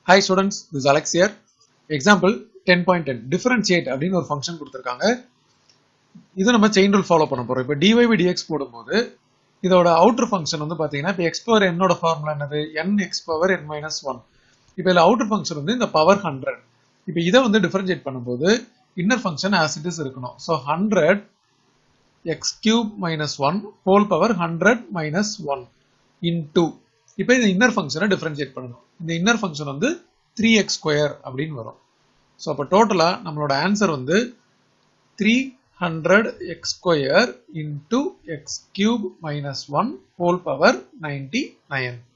hi students this Alex year example ten point ten differentiate அப்படின்னு ஒரு function கொடுத்துருக்காங்க இது நம்ம செயின் ரூல் ஃபாலோ பண்ண போறோம் இப்போ டிஒய் பை டிஎக்ஸ் போடும்போது இதோட அவுட்டர் ஃபங்க்ஷன் வந்து பார்த்தீங்கன்னா இப்போ எக்ஸ் பவர் என்னோட ஃபார்முலா என்னது n x power n minus one இப்போ இதில் அவுட்டர் ஃபங்க்ஷன் வந்து இந்த பவர் ஹண்ட்ரட் இப்போ இதை வந்து டிஃபரன்ஷியேட் பண்ணும்போது inner function as it is இருக்கணும் so hundred x cube minus one whole power hundred minus one into இப்போ இந்த இன்னர் ஃபங்க்ஷனை டிஃபரன்ஷியேட் பண்ணணும் இந்த இன்னர் ஃபங்க்ஷன் வந்து த்ரீ எக்ஸ் ஸ்கொயர் அப்படின்னு வரும் ஸோ அப்போ டோட்டலாக நம்மளோட ஆன்சர் வந்து three hundred x square into x cube minus one whole power ninety nine